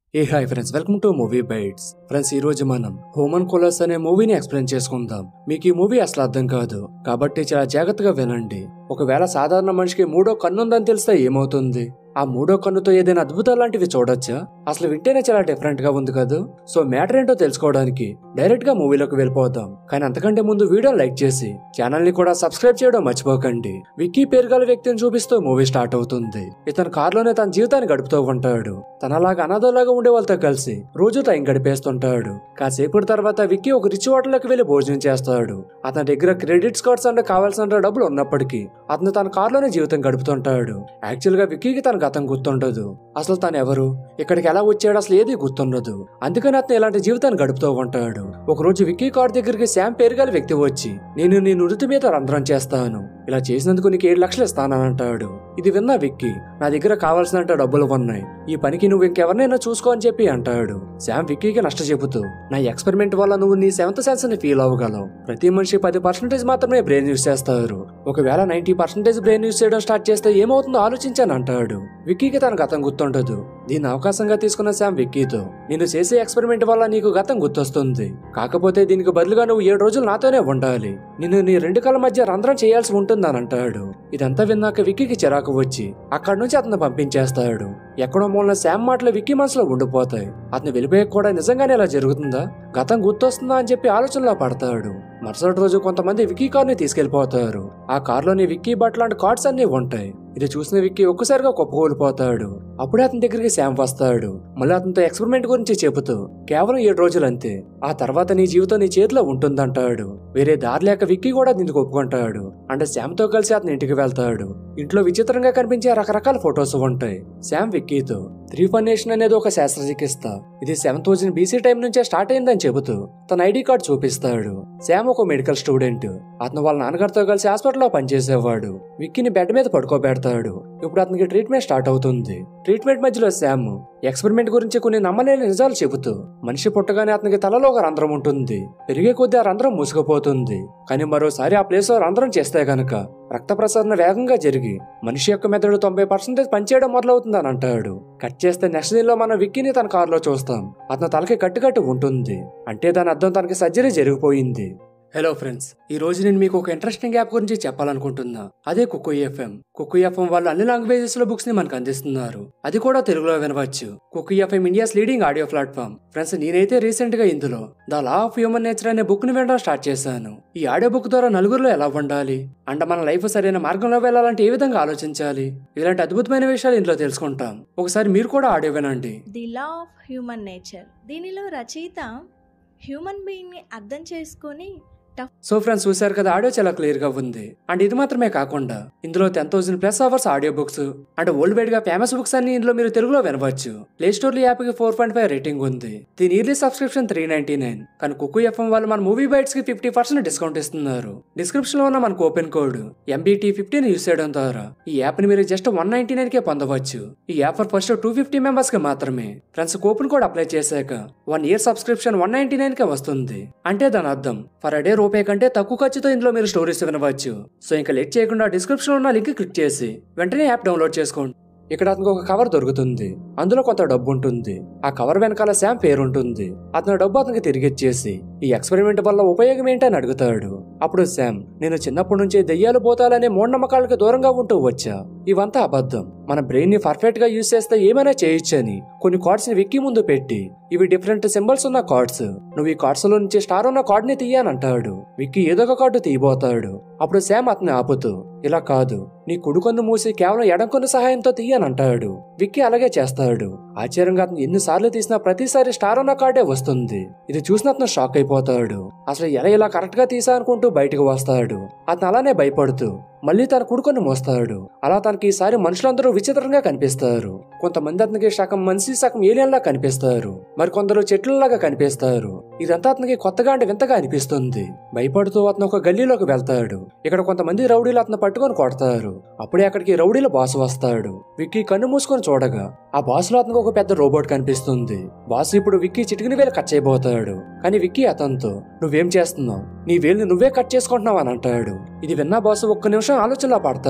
A hi friends welcome to movie bytes friends ఈ రోజు మనం హోమన్ కోలర్స్ అనే మూవీని ఎక్స్ప్లెయిన్ చేసుకుందాం మీకు ఈ మూవీ అసలు అర్థం కాదు కాబట్టి చాలా జాగ్రత్తగా వినండి ఒకవేళ సాధారణ మనిషికి మూడో కన్ను ఉందని తెలిస్తే ఏమవుతుంది ఆ మూడో కన్నుతో ఏదైనా అద్భుతాలు లాంటివి చూడొచ్చా అసలు వింటేనే చాలా డిఫరెంట్ గా ఉంది కదా సో మ్యాటర్ ఏంటో తెలుసుకోవడానికి డైరెక్ట్ గా మూవీలోకి వెళ్ళిపోదాం కానీ అంతకంటే ముందు వీడియో లైక్ చేసి ఛానల్ ని కూడా సబ్స్క్రైబ్ చేయడం మర్చిపోకండి విక్కీ పేరు గల వ్యక్తిని చూపిస్తూ మూవీ స్టార్ట్ అవుతుంది ఇతను కారులోనే తన జీవితాన్ని గడుపుతూ ఉంటాడు తనలాగా అనాథలాగా ఉండే వాళ్ళతో కలిసి రోజు టైం గడిపేస్తుంటాడు కాసేపటి తర్వాత విక్కీ ఒక రిచ్ హోటల్లోకి వెళ్లి భోజనం చేస్తాడు అతని దగ్గర క్రెడిట్స్ కార్డ్స్ అంటే కావాల్సిన డబ్బులు ఉన్నప్పటికీ అతను తన కారులోనే జీవితం గడుపుతుంటాడు యాక్చువల్ గా విక్కీకి తన గతం గుర్తుండదు అసలు తను ఎవరు ఇక్కడికి ఎలా వచ్చాడు అసలు ఏది గుర్తుండదు అందుకని అతను ఇలాంటి జీవితాన్ని గడుపుతూ ఉంటాడు ఒక రోజు విక్కీ కార్ దగ్గరికి శామ్ పేరు గల వ్యక్తి వచ్చి నేను నీ నుదుటి మీద రంధ్రం చేస్తాను ఇలా చేసినందుకు నీకు ఏడు లక్షలు ఇస్తానని అంటాడు ఇది విన్నా విక్కీ నా దగ్గర కావాల్సినంత డబ్బులు ఉన్నాయి ఈ పనికి నువ్వు ఇంకెవరినైనా చూసుకో అని చెప్పి అంటాడు శామ్ విక్కీకి నష్ట చెబుతూ నా ఎక్స్పెరిమెంట్ వల్ల నువ్వు నీ సెవెంత్ సెన్స్ ని ఫీల్ అవ్వగలవు ప్రతి మనిషి పది పర్సెంటేజ్ మాత్రమే బ్రెయిన్ యూస్ చేస్తారు ఒకవేళ నైన్టీ పర్సెంటేజ్ బ్రెయిన్ యూస్ చేయడం స్టార్ట్ చేస్తే ఏమవుతుందో ఆలోచించాను అంటాడు విక్కీకి తన గతం గుర్తుండదు దీన్ని అవకాశంగా తీసుకున్న శామ్ విక్కీతో నేను చేసే ఎక్స్పెరిమెంట్ వల్ల నీకు గతం గుర్తొస్తుంది కాకపోతే దీనికి బదులుగా నువ్వు ఏడు రోజులు నాతోనే ఉండాలి నిన్ను నీ రెండు కళ్ళ మధ్య రంధ్రం చేయాల్సి ఉంటుందని అంటాడు ఇదంతా విన్నాక విక్కీకి చిరాకు వచ్చి అక్కడి నుంచి అతను పంపించేస్తాడు ఎక్కడో మూలన శామ్ మాటలు విక్కీ మనసులో ఉండిపోతాయి అతను వెళ్ళిపోయాక కూడా నిజంగానే ఇలా జరుగుతుందా గతం గుర్తొస్తుందా అని చెప్పి ఆలోచనలో పడతాడు మరుసటి రోజు కొంతమంది విక్కీ కార్ని తీసుకెళ్లిపోతారు ఆ కార్లోని విక్కీ బట్ లాంటి కార్డ్స్ అన్ని ఉంటాయి ఇది చూసిన విక్కీ ఒక్కసారిగా కుప్పకూలిపోతాడు అప్పుడే అతని దగ్గరికి శామ్ వస్తాడు మళ్ళీ అతనితో ఎక్స్పెరిమెంట్ గురించి చెబుతూ కేవలం ఏడు రోజులు అంతే ఆ తర్వాత నీ జీవితం నీ చేతిలో ఉంటుందంటాడు వేరే దారి లేక విక్కీ కూడా దీనికి ఒప్పుకుంటాడు అంటే శామ్ తో కలిసి అతని ఇంటికి వెళ్తాడు ఇంట్లో విచిత్రంగా కనిపించే రకరకాల ఫొటోస్ ఉంటాయి శామ్ విక్కీతో త్రీ ఫనేషన్ అనేది ఒక శాస్త్ర చికిత్స ఇది సెవెన్ థౌజండ్ బీసీ టైం నుంచే స్టార్ట్ అయిందని చెబుతూ తన ఐడి కార్డ్ చూపిస్తాడు శామ్ ఒక మెడికల్ స్టూడెంట్ అతను వాళ్ళ నాన్నగారితో కలిసి హాస్పిటల్లో పనిచేసేవాడు విక్కీని బెడ్ మీద పడుకోబెడతాడు ఇప్పుడు అతనికి ట్రీట్మెంట్ స్టార్ట్ అవుతుంది ట్రీట్మెంట్ మధ్యలో శామ్ ఎక్స్పెరిమెంట్ గురించి కొన్ని నమ్మలేని నిజాలు చెబుతూ మనిషి పుట్టగానే అతనికి తలలో ఒక రంధ్రం ఉంటుంది పెరిగే కొద్దీ ఆ రంధ్రం మూసుకుపోతుంది కానీ మరోసారి ఆ ప్లేస్ లో రంధ్రం చేస్తే గనక రక్త ప్రసరణ వేగంగా జరిగి మనిషి యొక్క మెదడు తొంభై పర్సెంటేజ్ పనిచేయడం మొదలవుతుందని అంటాడు కట్ చేస్తే నెక్స్ట్ దీనిలో మనం విక్కీని తన కారులో చూస్తాం అతని తలకి కట్టుకట్టు ఉంటుంది అంటే దాని అర్థం తనకి సర్జరీ జరిగిపోయింది హలో ఫ్రెండ్స్ ఈ రోజు నేను మీకు ఒక ఇంట్రెస్టింగ్ యాప్ గురించి చెప్పాలనుకుంటున్నా అదే కుక్కు ఎఫ్ఎం కుక్కు ఎఫ్ఎం వాళ్ళు అన్ని లాంగ్వేజెస్ లో బుక్స్ ని మనకు అందిస్తున్నారు అది కూడా తెలుగులో వినవచ్చు Kuku FM India's leading audio platform friends నేనైతే రీసెంట్ గా ఇందులో the law of human nature అనే బుక్ ని వినడం స్టార్ట్ చేశాను ఈ ఆడియో బుక్ ద్వారా నలుగురిలో ఎలా ఉండాలి అండ్ మన లైఫ్ సరైన మార్గంలో వెళ్ళాలంటే ఏ విధంగా ఆలోచించాలి ఇలాంటి అద్భుతమైన విషయాలు ఇందులో తెలుసుకుంటాం ఒకసారి మీరు కూడా ఆడియో వినండి the law of human nature దీనిలో రచయిత హ్యూమన్ బీయింగ్ని అర్థం చేసుకొని సో ఫ్రెండ్స్ చూసారు కదా ఆడియో చాలా క్లియర్ గా ఉంది అండ్ ఇది మాత్రమే కాకుండా ఇందులో ten thousand plus hours audio books and world wide గా ఫేమస్ బుక్స్ అన్ని ఇందులో మీరు తెలుగులో వినవచ్చు ప్లే స్టోర్ యాప్ కి ఫోర్ పాయింట్ ఫైవ్ రేటింగ్ ఉంది దీని yearly subscription three ninety nine కానీ కుక్కు ఎఫ్ఎం వాళ్ళు మన మూవీ బైట్స్ కి ఫిఫ్టీ పర్సెంట్ డిస్కౌంట్ ఇస్తున్నారు డిస్క్రిప్షన్ లో ఉన్న మనకు open code MBT fifteen use చేయడం ద్వారా ఈ యాప్ ని మీరు జస్ట్ వన్ నైన్టీ నైన్ కే పొందవచ్చు ఈ app first two fifty members కి మాత్రమే ఫ్రెండ్స్ కూపన్ కోడ్ అప్లై చేశాక one year subscription one ninety nine కే వస్తుంది అంటే దాని అర్థం ఫర్ అ డే రూపాయి కంటే తక్కువ ఖర్చుతో ఇందులో మీరు స్టోరీస్ వినవచ్చు సో ఇంకా లేట్ చేయకుండా డిస్క్రిప్షన్ లో ఉన్న లింక్ క్లిక్ చేసి వెంటనే యాప్ డౌన్లోడ్ చేసుకోండి ఇక్కడ అతనికి ఒక కవర్ దొరుకుతుంది అందులో కొంత డబ్బు ఉంటుంది ఆ కవర్ వెనకాల శామ్ పేరు ఉంటుంది అతని డబ్బు అతనికి తిరిగి ఇచ్చేసి ఈ ఎక్స్పెరిమెంట్ వల్ల ఉపయోగం ఏంటని అడుగుతాడు అప్పుడు శామ్ నేను చిన్నప్పటి నుంచి దెయ్యాలు పోతాలనే మూఢనమ్మకాలకు దూరంగా ఉంటూ వచ్చా ఇవంతా అబద్ధం మన బ్రెయిన్ ని పర్ఫెక్ట్ గా యూజ్ చేస్తే ఏమైనా చేయొచ్చని కొన్ని కార్డ్స్ ని విక్కి ముందు పెట్టి ఇవి డిఫరెంట్ సింబల్స్ ఉన్న కార్డ్స్ నువ్వు ఈ కార్డ్స్ లో నుంచి స్టార్ ఉన్న కార్డ్ ని తీయనంటాడు విక్కీ ఏదో ఒక కార్డు తీయబోతాడు అప్పుడు శామ్ అతన్ని ఆపుతూ ఇలా కాదు నీ కుడుకొందు మూసి కేవలం ఎడంకొందు సహాయంతో తీయనంటాడు విక్కీ అలాగే చేస్తాడు ఆశ్చర్యంగా అతను ఎన్నిసార్లు తీసినా ప్రతిసారి స్టార్ ఉన్న కార్డే వస్తుంది ఇది చూసిన అతను షాక్ అయిపోతాడు అసలు ఎలా ఇలా కరెక్ట్ గా తీసా అనుకుంటూ బయటకు వస్తాడు అతను అలానే భయపడుతూ మళ్ళీ తన కుడుకొని మోస్తాడు అలా తనకి ఈసారి మనుషులందరూ విచిత్రంగా కనిపిస్తారు కొంతమంది అతనికి సగం మనిషి సగం ఏలియన్లా కనిపిస్తారు మరి కొందరు చెట్లలాగా కనిపిస్తారు ఇదంతా అతనికి కొత్తగా అంటే వింతగా అనిపిస్తుంది భయపడుతూ అతను ఒక గల్లీలోకి వెళ్తాడు ఇక్కడ కొంతమంది రౌడీలు అతను పట్టుకొని కొడతారు అప్పుడే అక్కడికి రౌడీల బాస్ వస్తాడు విక్కీ కన్ను మూసుకొని చూడగా ఆ బాస్ లో అతనికి ఒక పెద్ద రోబోట్ కనిపిస్తుంది బాస్ ఇప్పుడు విక్కీ చిటికిన వేలు కట్ చేయబోతాడు కానీ విక్కీ అతనితో నువ్వేం చేస్తున్నావు నీ వేలుని నువ్వే కట్ చేసుకుంటున్నావు అని అంటాడు ఇది విన్నా బాస్ ఒక్క నిమిషం ఆలోచనలో పడతాడు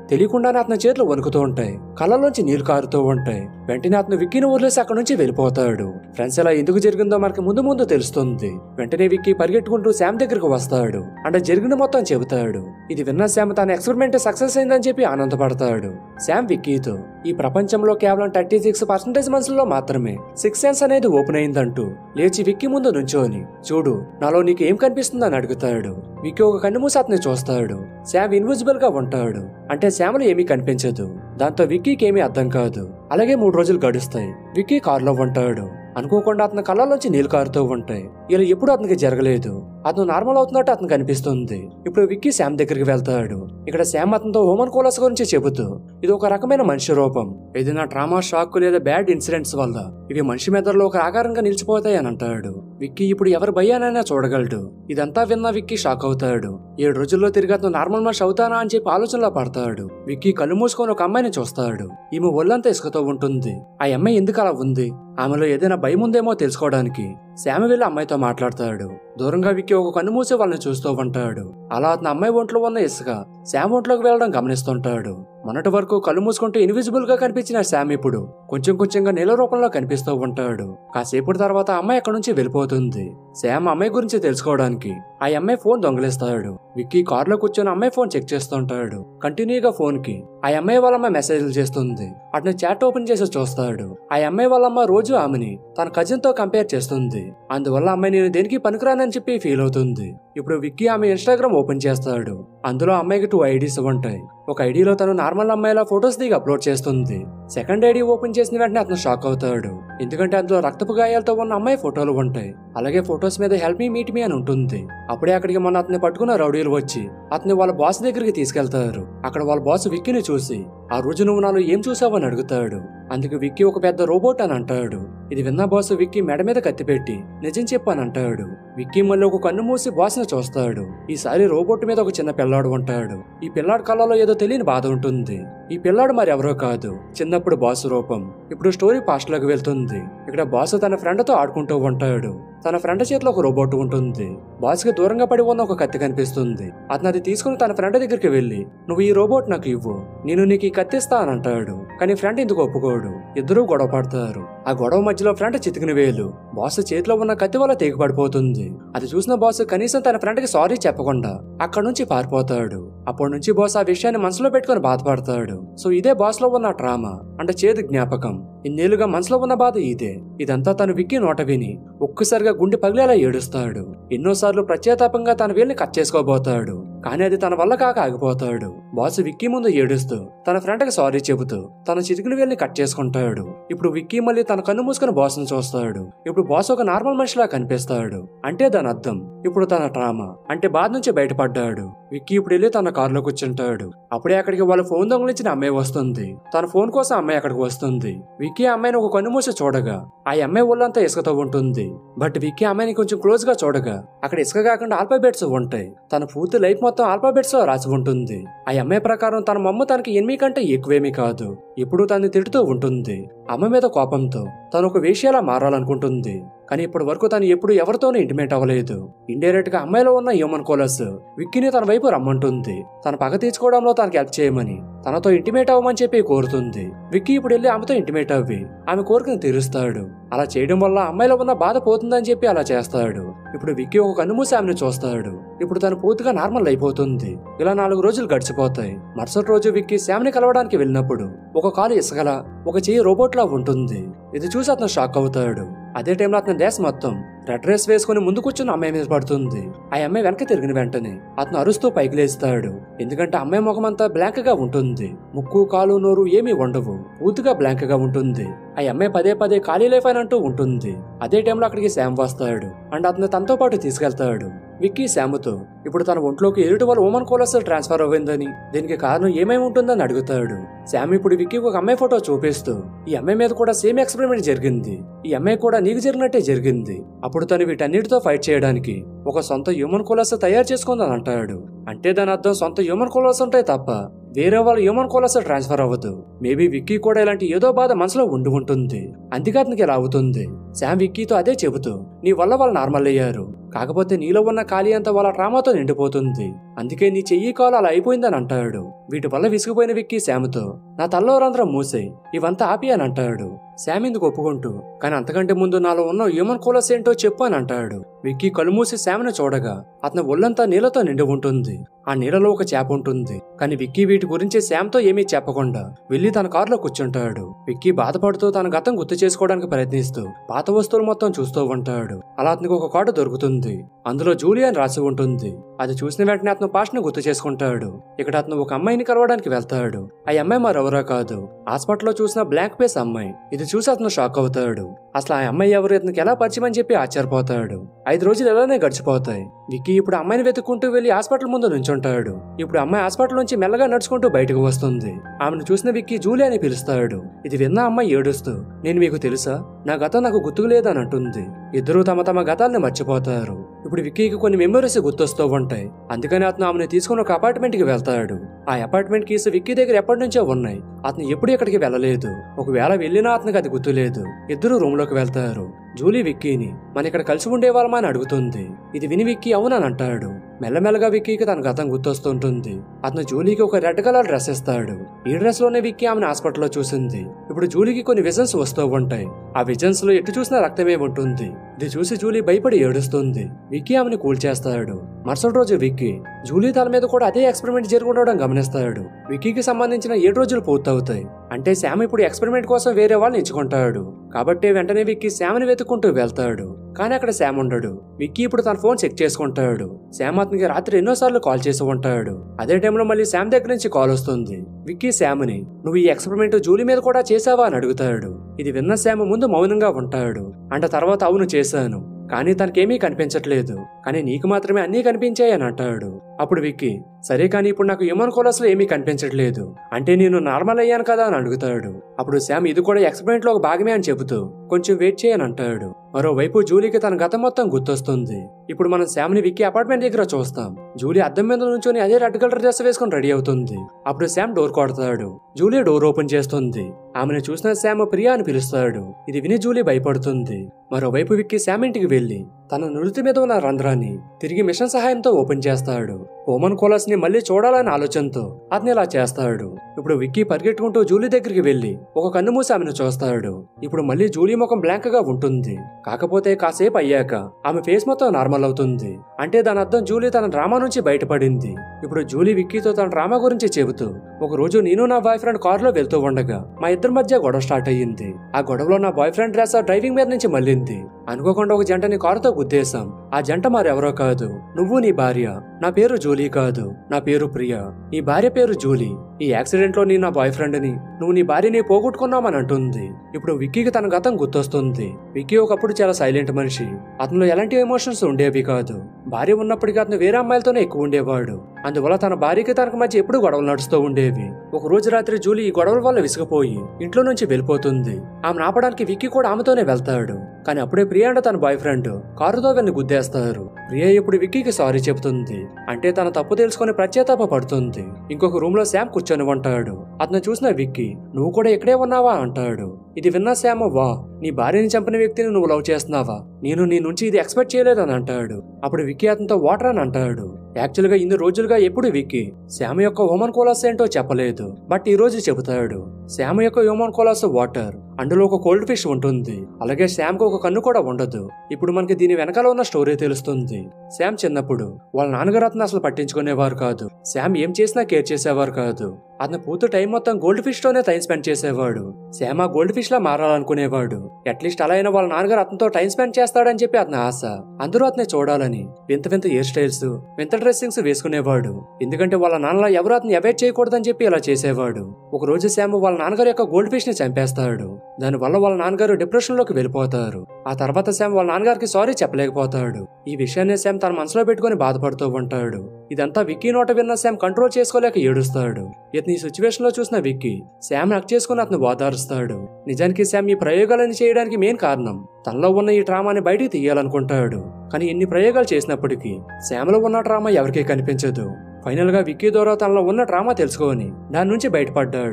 తెలియకుండానే అతని చేతులు వణుకుతూ ఉంటాయి కళ్ళలోంచి నీళ్లు కారుతూ ఉంటాయి వెంటనే అతను విక్కీని వదిలేసి అక్కడి నుంచి వెళ్ళిపోతాడు ఫ్రెండ్స్ ఇలా ఎందుకు జరిగిందో మనకి ముందు ముందు తెలుస్తుంది వెంటనే విక్కీ పరిగెట్టుకుంటూ శామ్ దగ్గరకు వస్తాడు అంటే జరిగిన మొత్తం చెబుతాడు ఇది విన్న శామ్ తన ఎక్స్పెరిమెంట్ సక్సెస్ అయిందని చెప్పి ఆనందపడతాడు శామ్ విక్కీతో ఈ ప్రపంచంలో కేవలం థర్టీ సిక్స్ పర్సెంటేజ్ మనుషుల్లో మాత్రమే సిక్స్ సెన్స్ అనేది ఓపెన్ అయిందంటూ లేచి విక్కీ ముందు నుంచోని చూడు నాలో నీకు ఏం కనిపిస్తుందని అడుగుతాడు విక్కీ ఒక కన్ను మూసి అతన్ని చూస్తాడు శామ్ ఇన్విజిబుల్ గా ఉంటాడు అంటే శామ్లో ఏమీ కనిపించదు దాంతో విక్కీకి ఏమీ అర్థం కాదు అలాగే మూడు రోజులు గడుస్తాయి విక్కీ కారులో ఉంటాడు అనుకోకుండా అతని కళ్ళలోంచి నీళ్లు కారుతూ ఉంటాయి ఇలా ఎప్పుడు అతనికి జరగలేదు అతను నార్మల్ అవుతున్నట్టు అతనికి కనిపిస్తుంది ఇప్పుడు విక్కీ శామ్ దగ్గరికి వెళ్తాడు ఇక్కడ శామ్ అతనితో హోమన్ కోలస్ గురించి చెబుతూ ఇది ఒక రకమైన మనిషి రూపం ఏదైనా ట్రామా షాక్ లేదా బ్యాడ్ ఇన్సిడెంట్స్ వల్ల ఇవి మనిషి మెదడులో ఒక ఆకారంగా నిలిచిపోతాయి అని అంటాడు విక్కీ ఇప్పుడు ఎవరి భయానైనా చూడగలడు ఇదంతా విన్న విక్కీ షాక్ అవుతాడు ఏడు రోజుల్లో తిరిగి అతను నార్మల్ మనిషి అవుతానా అని చెప్పి ఆలోచనలో పడతాడు విక్కీ కళ్ళు మూసుకొని ఒక అమ్మాయిని చూస్తాడు ఈమె ఒళ్ళంతా ఇసుకతో ఉంటుంది ఆ అమ్మాయి ఎందుకు అలా ఉంది ఆమెలో ఏదైనా భయం ఉందేమో తెలుసుకోవడానికి శామ వెళ్ళి అమ్మాయితో మాట్లాడతాడు దూరంగా విక్కి ఒక కన్ను మూసి వాళ్ళని చూస్తూ ఉంటాడు అలా అతను అమ్మాయి ఒంట్లో ఉన్న ఇసుక శామ్ ఒంట్లోకి వెళ్ళడం గమనిస్తుంటాడు మొన్నటి వరకు కళ్ళు మూసుకుంటూ ఇన్విజిబుల్ గా కనిపించిన శామ్ ఇప్పుడు కొంచెం కొంచెంగా నీల రూపంలో కనిపిస్తూ ఉంటాడు కాసేపటి తర్వాత అమ్మాయి అక్కడి నుంచి వెళ్ళిపోతుంది శామ్ అమ్మాయి గురించి తెలుసుకోవడానికి ఆ అమ్మాయి ఫోన్ దొంగలిస్తాడు విక్కీ కారులో కూర్చొని అమ్మాయి ఫోన్ చెక్ చేస్తుంటాడు కంటిన్యూగా ఫోన్ కి ఆ అమ్మాయి వాళ్ళ అమ్మాయి మెసేజ్లు చేస్తుంది అతను చాట్ ఓపెన్ చేసి చూస్తాడు ఆ అమ్మాయి వాళ్ళ అమ్మ రోజు ఆమెని తన కజిన్ తో కంపేర్ చేస్తుంది అందువల్ల అమ్మాయి నేను దేనికి పనికిరానని చెప్పి ఫీల్ అవుతుంది ఇప్పుడు విక్కీ ఆమె ఇన్స్టాగ్రామ్ ఓపెన్ చేస్తాడు అందులో అమ్మాయికి టూ ఐడీస్ ఉంటాయి ఒక ఐడిలో తను నార్మల్ అమ్మాయిలా ఫొటోస్ దిగి అప్లోడ్ చేస్తుంది సెకండ్ ఐడి ఓపెన్ చేసిన వెంటనే అతను షాక్ అవుతాడు ఎందుకంటే అందులో రక్తపు గాయాలతో ఉన్న అమ్మాయి ఫోటోలు ఉంటాయి అలాగే ఫొటోస్ మీద హెల్ప్ మీ మీట్ మీ అని ఉంటుంది అప్పుడే అక్కడికి మొన్న అతన్ని పట్టుకున్న రౌడీలు వచ్చి అతని వాళ్ళ బాస్ దగ్గరికి తీసుకెళ్తారు అక్కడ వాళ్ళ బాస్ విక్కీని చూసి ఆ రోజు నువ్వు నాలో ఏం చూసావని అడుగుతాడు అందుకు విక్కీ ఒక పెద్ద రోబోట్ అని అంటాడు ఇది విన్న బాస్ విక్కీ మెడ మీద కత్తి పెట్టి నిజం చెప్పు అని అంటాడు విక్కీ మళ్ళీ ఒక కన్ను మూసి బాస్ ని చూస్తాడు ఈసారి రోబోట్ మీద ఒక చిన్న పిల్లాడు ఉంటాడు ఈ పిల్లాడు కళ్ళలో ఏదో తెలియని బాధ ఉంటుంది ఈ పిల్లాడు మరి ఎవరో కాదు చిన్నప్పుడు బాస్ రూపం ఇప్పుడు స్టోరీ పాస్ట్ లోకి వెళ్తుంది ఇక్కడ బాస్ తన ఫ్రెండ్ తో ఆడుకుంటూ ఉంటాడు తన ఫ్రెండ్ చేతిలో ఒక రోబోట్ ఉంటుంది బాస్ కి దూరంగా పడి ఉన్న ఒక కత్తి కనిపిస్తుంది అతను అది తీసుకుని తన ఫ్రెండ్ దగ్గరికి వెళ్లి నువ్వు ఈ రోబోట్ నాకు ఇవ్వు నేను నీకు ఈ కత్తిస్తా అని అంటాడు కానీ ఫ్రెండ్ ఇందుకు ఒప్పుకోడు ఇద్దరూ గొడవ పడతారు ఆ గొడవ మధ్యలో ఫ్రెండ్ చితికిన వేలు బాస్ చేతిలో ఉన్న కత్తి వల్ల తెగి పడిపోతుంది అది చూసిన బాస్ కనీసం తన ఫ్రెండ్ కి సారీ చెప్పకుండా అక్కడ నుంచి పారిపోతాడు అప్పటి నుంచి బాస్ ఆ విషయాన్ని మనసులో పెట్టుకుని బాధపడతాడు సో ఇదే బాస్ లో ఉన్న ట్రామా అంటే చేదు జ్ఞాపకం ఇన్నేళ్లుగా మనసులో ఉన్న బాధ ఇదే ఇదంతా తను విక్కి నోట విని ఒక్కసారిగా గుండె పగిలేలా ఏడుస్తాడు ఎన్నోసార్లు ప్రత్యేతాపంగా తన వేలిని కట్ చేసుకోబోతాడు కానీ అది తన వల్ల కాక ఆగిపోతాడు బాస్ విక్కీ ముందు ఏడుస్తూ తన ఫ్రెండ్ కి సారీ చెబుతూ తన చిటికిన వేలిని కట్ చేసుకుంటాడు ఇప్పుడు విక్కీ మళ్ళీ తన కన్ను మూసుకుని బాస్ ను చూస్తాడు ఇప్పుడు బాస్ ఒక నార్మల్ మనిషిలా కనిపిస్తాడు అంటే దాని అర్థం ఇప్పుడు తన ట్రామా అంటే బాధ నుంచి బయటపడ్డాడు విక్కీ ఇప్పుడు వెళ్ళి తన కారులో కూర్చుంటాడు అప్పుడే అక్కడికి వాళ్ళ ఫోన్ దొంగలించిన అమ్మాయి వస్తుంది తన ఫోన్ కోసం అమ్మాయి అక్కడికి వస్తుంది విక్కీ అమ్మాయిని ఒక కన్ను మూసి చూడగా ఆ అమ్మాయి ఒళ్ళంతా ఇసుకతో ఉంటుంది బట్ విక్కీ అమ్మాయిని కొంచెం క్లోజ్ గా చూడగా అక్కడ ఇసుక కాకుండా ఆల్ఫాబెట్స్ ఉంటాయి తన పూర్తి లైఫ్ మొత్తం ఆల్ఫాబెట్స్ లో రాసి ఉంటుంది ఆ అమ్మాయి ప్రకారం తన మమ్మ తనకి ఎనిమిది కంటే ఎక్కువేమీ కాదు ఎప్పుడూ తనని తిడుతూ ఉంటుంది అమ్మ మీద కోపంతో తను ఒక వేషియాలా మారాలనుకుంటుంది కానీ ఇప్పటి వరకు తను ఎప్పుడు ఎవరితోనూ ఇంటిమేట్ అవ్వలేదు ఇండైరెక్ట్ గా అమ్మాయిలో ఉన్న హ్యూమన్ కోలస్ విక్కీని తన వైపు రమ్మంటుంది తన పగ తీర్చుకోవడంలో తనకి హెల్ప్ చేయమని తనతో ఇంటిమేట్ అవ్వమని చెప్పి కోరుతుంది విక్కీ ఇప్పుడు వెళ్ళి ఆమెతో ఇంటిమేట్ అవ్వి ఆమె కోరికను తీరుస్తాడు అలా చేయడం వల్ల అమ్మాయిలో ఉన్న బాధ పోతుందని చెప్పి అలా చేస్తాడు ఇప్పుడు విక్కీ ఒక కన్ను మూసి ఆమెను చూస్తాడు ఇప్పుడు తను పూర్తిగా నార్మల్ అయిపోతుంది ఇలా నాలుగు రోజులు గడిచిపోతాయి మరుసటి రోజు విక్కీ శామ్ని కలవడానికి వెళ్ళినప్పుడు ఒక కాలు ఇసగల ఒక చెయ్యి రోబోట్ లా ఉంటుంది ఇది చూసి అతను షాక్ అవుతాడు అదే టైంలో అతని డ్రెస్ మొత్తం రెడ్ డ్రెస్ వేసుకుని ముందు కూర్చున్న అమ్మాయి మీద పడుతుంది ఆ అమ్మాయి వెనక్కి తిరిగిన వెంటనే అతను అరుస్తూ పైకి లేస్తాడు ఎందుకంటే అమ్మాయి ముఖం అంతా బ్లాంక్ గా ఉంటుంది ముక్కు కాలు నోరు ఏమీ ఉండవు పూర్తిగా బ్లాంక్ గా ఉంటుంది ఆ అమ్మాయి పదే పదే ఖాళీ లైఫ్ అని అంటూ ఉంటుంది అదే టైంలో అక్కడికి శామ్ వస్తాడు అండ్ అతను తనతో పాటు తీసుకెళ్తాడు విక్కీ శాముతో ఇప్పుడు తన ఒంట్లోకి ఎదుటి వాళ్ళ ఓమన్ కోలస్ ట్రాన్స్ఫర్ అవ్విందని దీనికి కారణం ఏమై ఉంటుందని అడుగుతాడు శామ్ ఇప్పుడు విక్కీకి ఒక అమ్మాయి ఫోటో చూపిస్తూ ఈ అమ్మాయి మీద కూడా సేమ్ ఎక్స్పెరిమెంట్ జరిగింది ఈ అమ్మాయి కూడా నీకు జరిగినట్టే జరిగింది అప్పుడు తను వీటన్నిటితో ఫైట్ చేయడానికి ఒక సొంత హ్యూమన్ కోలస్ తయారు చేసుకుందని అంటాడు అంటే దాని అర్థం సొంత హ్యూమన్ కోలస్ ఉంటాయి తప్ప వేరే వాళ్ళ హ్యూమన్ కోలస్ ట్రాన్స్ఫర్ అవ్వదు మేబీ విక్కీ కూడా ఇలాంటి ఏదో బాధ మనసులో ఉండి ఉంటుంది అందుకే అతనికి ఇలా అవుతుంది శామ్ విక్కీతో అదే చెబుతూ నీ వల్ల వాళ్ళు నార్మల్ అయ్యారు కాకపోతే నీలో ఉన్న ఖాళీ అంతా వాళ్ళ ట్రామాతో నిండిపోతుంది అందుకే నీ చెయ్యి కాలు అలా అయిపోయిందని అంటాడు వీటి వల్ల విసిగిపోయిన విక్కీ శామ్తో నా తల్లో రంధ్రం మూసేయి ఇవంతా ఆపి అని అంటాడు శామ్ ఇందుకు ఒప్పుకుంటూ కానీ అంతకంటే ముందు నాలో ఉన్న హ్యూమన్ కూలర్స్ ఏంటో చెప్పు అని అంటాడు విక్కీ కళ్ళు మూసి శామ్ను చూడగా అతని ఒళ్ళంతా నీళ్లతో నిండి ఉంటుంది ఆ నీళ్ళలో ఒక చేప ఉంటుంది కానీ విక్కీ వీటి గురించి శామ్తో ఏమీ చెప్పకుండా వెళ్లి తన కారులో కూర్చుంటాడు విక్కీ బాధపడుతూ తన గతం గుర్తు చేసుకోవడానికి ప్రయత్నిస్తూ పాత వస్తువులు మొత్తం చూస్తూ ఉంటాడు అలా అతనికి ఒక కార్డు దొరుకుతుంది అందులో జూలియా అని రాసి ఉంటుంది అది చూసిన వెంటనే అతను పాస్ట్ ను గుర్తు చేసుకుంటాడు ఇక్కడ అతను ఒక అమ్మాయిని కలవడానికి వెళ్తాడు ఆ అమ్మాయి మరెవరో కాదు హాస్పిటల్లో చూసిన బ్లాక్ ఫేస్ అమ్మాయి ఇది చూసి అతను షాక్ అవుతాడు అసలు ఆ అమ్మాయి ఎవరు ఇతనికి ఎలా పరిచయం అని చెప్పి ఆశ్చర్యపోతాడు ఐదు రోజులు ఎలానే గడిచిపోతాయి విక్కీ ఇప్పుడు అమ్మాయిని వెతుక్కుంటూ వెళ్లి హాస్పిటల్ ముందు నుంచుంటాడు ఇప్పుడు అమ్మాయి హాస్పిటల్ నుంచి మెల్లగా నడుచుకుంటూ బయటకు వస్తుంది ఆమెను చూసిన విక్కీ జూలీ అని పిలుస్తాడు ఇది విన్న అమ్మాయి ఏడుస్తూ నేను మీకు తెలుసా నా గతం నాకు గుర్తుకు లేదని అంటుంది ఇద్దరూ తమ తమ గతాల్ని మర్చిపోతారు ఇప్పుడు విక్కీకి కొన్ని మెమరీస్ గుర్తొస్తూ ఉంటాయి అందుకని అతను ఆమెను తీసుకుని ఒక అపార్ట్మెంట్ కి వెళ్తాడు ఆ అపార్ట్మెంట్ కీస్ విక్కీ దగ్గర ఎప్పటి నుంచో ఉన్నాయి అతను ఎప్పుడు ఎక్కడికి వెళ్ళలేదు ఒకవేళ వెళ్ళినా అతనికి అది గుర్తులేదు ఇద్దరు రూమ్ లోకి వెళ్తారు జూలీ విక్కీని మన ఇక్కడ కలిసి ఉండేవాళ్ళమా అని అడుగుతుంది ఇది విని విక్కీ అవునని అంటాడు మెల్లమెల్లగా విక్కీకి తన గతం గుర్తొస్తుంటుంది అతను జూలీకి ఒక రెడ్ కలర్ డ్రెస్ ఇస్తాడు ఈ డ్రెస్ లోనే విక్కీ ఆమెను హాస్పిటల్లో చూసింది ఇప్పుడు జూలీకి కొన్ని విజన్స్ వస్తూ ఉంటాయి ఆ విజన్స్ లో ఎటు చూసినా రక్తమే ఉంటుంది ఇది చూసి జూలీ భయపడి ఏడుస్తుంది విక్కీ ఆమెను కూల్ చేస్తాడు మరుసటి రోజు విక్కీ జూలీ తల మీద కూడా అదే ఎక్స్పెరిమెంట్ జరుగుతుండడం గమనిస్తాడు విక్కీకి సంబంధించిన ఏడు రోజులు పూర్తవుతాయి అంటే శామ్ ఇప్పుడు ఎక్స్పెరిమెంట్ కోసం వేరే వాళ్ళని ఎంచుకుంటాడు కాబట్టి వెంటనే విక్కీ శామ్ని వెతుక్కుంటూ వెళ్తాడు కానీ అక్కడ శామ్ ఉండడు విక్కీ ఇప్పుడు తన ఫోన్ చెక్ చేసుకుంటాడు శామ్ అతనికి రాత్రి ఎన్నోసార్లు కాల్ చేసి ఉంటాడు అదే టైంలో మళ్ళీ శామ్ దగ్గర నుంచి కాల్ వస్తుంది విక్కీ శామ్ని నువ్వు ఈ ఎక్స్పెరిమెంట్ జూలీ మీద కూడా చేసావా అని అడుగుతాడు ఇది విన్న శామ్ ముందు మౌనంగా ఉంటాడు అంటే తర్వాత అవును చేశాను కానీ తనకేమీ కనిపించట్లేదు కానీ నీకు మాత్రమే అన్నీ కనిపించాయి అని అంటాడు అప్పుడు విక్కీ సరే కానీ ఇప్పుడు నాకు హ్యూమన్ కోలస్ లో ఏమీ కనిపించట్లేదు అంటే నేను నార్మల్ అయ్యాను కదా అని అడుగుతాడు అప్పుడు శామ్ ఇది కూడా ఎక్స్పెరిమెంట్ లో ఒక భాగమే అని చెబుతూ కొంచెం వెయిట్ చేయని అంటాడు మరోవైపు జూలీకి తన గతం మొత్తం గుర్తొస్తుంది ఇప్పుడు మనం శామ్ ని విక్కీ అపార్ట్మెంట్ దగ్గర చూస్తాం జూలీ అద్దం మీద నుంచొని అదే రెడ్ కలర్ డ్రెస్ వేసుకుని రెడీ అవుతుంది అప్పుడు శామ్ డోర్ కొడతాడు జూలీ డోర్ ఓపెన్ చేస్తుంది ఆమెను చూసిన శామ్ ప్రియా అని పిలుస్తాడు ఇది విని జూలీ భయపడుతుంది మరోవైపు విక్కీ శామ్ ఇంటికి వెళ్లి తన నుడితి మీద ఉన్న రంధ్రాన్ని తిరిగి మిషన్ సహాయంతో ఓపెన్ చేస్తాడు ఓమన్ కోలస్ ని మళ్ళీ చూడాలనే ఆలోచనతో అతను ఇలా చేస్తాడు ఇప్పుడు విక్కీ పరిగెట్టుకుంటూ జూలీ దగ్గరికి వెళ్లి ఒక కన్ను మూసి ఆమెను చూస్తాడు ఇప్పుడు మళ్ళీ జూలీ ముఖం బ్లాంక్ గా ఉంటుంది కాకపోతే కాసేపు అయ్యాక ఆమె ఫేస్ మొత్తం నార్మల్ అవుతుంది అంటే దాని అర్థం జూలీ తన డ్రామా నుంచి బయటపడింది ఇప్పుడు జూలీ విక్కీతో తన డ్రామా గురించి చెబుతూ ఒక రోజు నేను నా బాయ్ ఫ్రెండ్ కారులో వెళ్తూ ఉండగా మా ఇద్దరి మధ్య గొడవ స్టార్ట్ అయ్యింది ఆ గొడవలో నా బాయ్ ఫ్రెండ్ డ్రెస్ డ్రైవింగ్ మీద నుంచి మళ్ళింది అనుకోకుండా ఒక జంటని కారుతో గుద్దేశాం ఆ జంట మరెవరో కాదు నువ్వు నీ భార్య నా పేరు జూలీ కాదు నా పేరు ప్రియా నీ భార్య పేరు జూలీ ఈ యాక్సిడెంట్ లో నీ నా బాయ్ ఫ్రెండ్ ని నువ్వు నీ భార్యని పోగొట్టుకున్నామని అంటుంది ఇప్పుడు విక్కీకి తన గతం గుర్తొస్తుంది విక్కీ ఒకప్పుడు చాలా సైలెంట్ మనిషి అతనిలో ఎలాంటి ఎమోషన్స్ ఉండేవి కాదు భార్య ఉన్నప్పటికీ అతను వేరే అమ్మాయిలతోనే ఎక్కువ ఉండేవాడు అందువల్ల తన భార్యకి తనకు మధ్య ఎప్పుడు గొడవలు నడుస్తూ ఉండేవి ఒక రోజు రాత్రి జూలీ ఈ గొడవల వల్ల విసిగిపోయి ఇంట్లో నుంచి వెళ్ళిపోతుంది ఆమె ఆపడానికి విక్కీ కూడా ఆమెతోనే వెళ్తాడు కానీ అప్పుడే ప్రియా అండ్ తన బాయ్ ఫ్రెండ్ కారుతో వెన్ను గుద్దేస్తారు ప్రియా ఇప్పుడు విక్కీకి సారీ చెబుతుంది అంటే తన తప్పు తెలుసుకొని ప్రత్యేతాప పడుతుంది ఇంకొక రూమ్ లో శామ్ కూర్చొని ఉంటాడు అతను చూసిన విక్కీ నువ్వు కూడా ఇక్కడే ఉన్నావా అంటాడు ఇది విన్న శామ్ వా నీ భార్యని చంపిన వ్యక్తిని నువ్వు లవ్ చేస్తున్నావా నేను నీ నుంచి ఇది ఎక్స్పెక్ట్ చేయలేదని అంటాడు అప్పుడు విక్కీ అతనితో వాటర్ అని అంటాడు యాక్చువల్ గా ఇన్ని రోజులుగా ఎప్పుడు విక్కీ శ్యామ యొక్క హోమన్ కోలాస్ ఏంటో చెప్పలేదు బట్ ఈ రోజు చెబుతాడు శ్యామ యొక్క హ్యూమన్ కోలాస్ వాటర్ అందులో ఒక కోల్డ్ ఫిష్ ఉంటుంది అలాగే శ్యామ్ ఒక కన్ను కూడా ఉండదు ఇప్పుడు మనకి దీని వెనకాల ఉన్న స్టోరీ తెలుస్తుంది శ్యామ్ చిన్నప్పుడు వాళ్ళ నాన్నగారు అతను అసలు పట్టించుకునేవారు కాదు శ్యామ్ ఏం చేసినా కేర్ చేసేవారు కాదు అతను పూర్తి టైం మొత్తం గోల్డ్ ఫిష్ తోనే టైం స్పెండ్ చేసేవాడు శ్యామ గోల్డ్ ఫిష్ లా మారాలనుకునేవాడు అట్లీస్ట్ అలా అయినా వాళ్ళ నాన్నగారు అతనితో టైం స్పెండ్ చేస్తాడని చెప్పి అతని ఆశ అందరూ అతన్ని చూడాలని వింత వింత హెయిర్ స్టైల్స్ వింత డ్రెస్సింగ్స్ వేసుకునేవాడు ఎందుకంటే వాళ్ళ నాన్నలా ఎవరు అతన్ని అవాయిడ్ చేయకూడదని చెప్పి ఇలా చేసేవాడు ఒక రోజు శ్యామ్ వాళ్ళ నాన్నగారు యొక్క గోల్డ్ ఫిష్ ని చంపేస్తాడు దాని వల్ల వాళ్ళ నాన్నగారు డిప్రెషన్ లోకి వెళ్ళిపోతారు ఆ తర్వాత శామ్ వాళ్ళ నాన్నగారికి సారీ చెప్పలేకపోతాడు ఈ విషయాన్ని శామ్ తన మనసులో పెట్టుకుని బాధపడుతూ ఉంటాడు ఇదంతా విక్కీ నోట విన్న శామ్ కంట్రోల్ చేసుకోలేక ఏడుస్తాడు ఇతని ఈ సిచ్యువేషన్ లో చూసిన విక్కీ శామ్ హక్ చేసుకుని అతను ఓదారుస్తాడు నిజానికి శామ్ ఈ ప్రయోగాలని చేయడానికి మెయిన్ కారణం తనలో ఉన్న ఈ ట్రామాని బయటికి తీయాలనుకుంటాడు కానీ ఎన్ని ప్రయోగాలు చేసినప్పటికీ శామ్లో ఉన్న ట్రామా ఎవరికీ కనిపించదు ఫైనల్ గా విక్కీ ద్వారా తనలో ఉన్న డ్రామా తెలుసుకొని దాని నుంచి బయటపడ్డాడు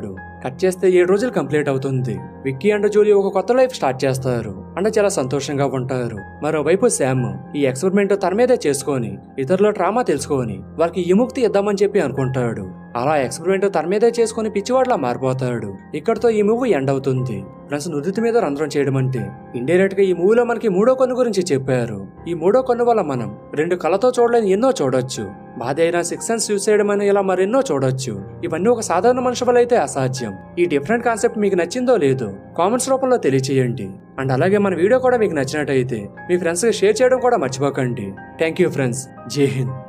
కట్ చేస్తే ఏడు రోజులు కంప్లీట్ అవుతుంది విక్కీ అండ్ జూలీ ఒక కొత్త లైఫ్ స్టార్ట్ చేస్తారు అండ్ చాలా సంతోషంగా ఉంటారు మరోవైపు శామ్ ఈ ఎక్స్పెరిమెంట్ తన మీదే చేసుకొని ఇతరుల ట్రామా తెలుసుకొని వారికి విముక్తి ఇద్దామని చెప్పి అనుకుంటాడు అలా ఎక్స్పెరిమెంట్ తన మీదే చేసుకుని పిచ్చివాడ్లా మారిపోతాడు ఇక్కడతో ఈ మూవీ ఎండ్ అవుతుంది ఫ్రెండ్స్ నుదుటి మీద రంధ్రం చేయడం అంటే ఇండైరెక్ట్ గా ఈ మూవీలో మనకి మూడో కన్ను గురించి చెప్పారు ఈ మూడో కన్ను వల్ల మనం రెండు కళ్ళతో చూడలేని ఎన్నో చూడొచ్చు బాధ అయినా సిక్స్ సెన్స్ యూస్ చేయడం అని ఇలా మరెన్నో చూడొచ్చు ఇవన్నీ ఒక సాధారణ మనిషి వల్ల అయితే అసాధ్యం ఈ డిఫరెంట్ కాన్సెప్ట్ మీకు నచ్చిందో లేదో కామెంట్స్ రూపంలో తెలియచేయండి అండ్ అలాగే మన వీడియో కూడా మీకు నచ్చినట్టయితే మీ ఫ్రెండ్స్కి షేర్ చేయడం కూడా మర్చిపోకండి థ్యాంక్ యూ ఫ్రెండ్స్ జై హింద్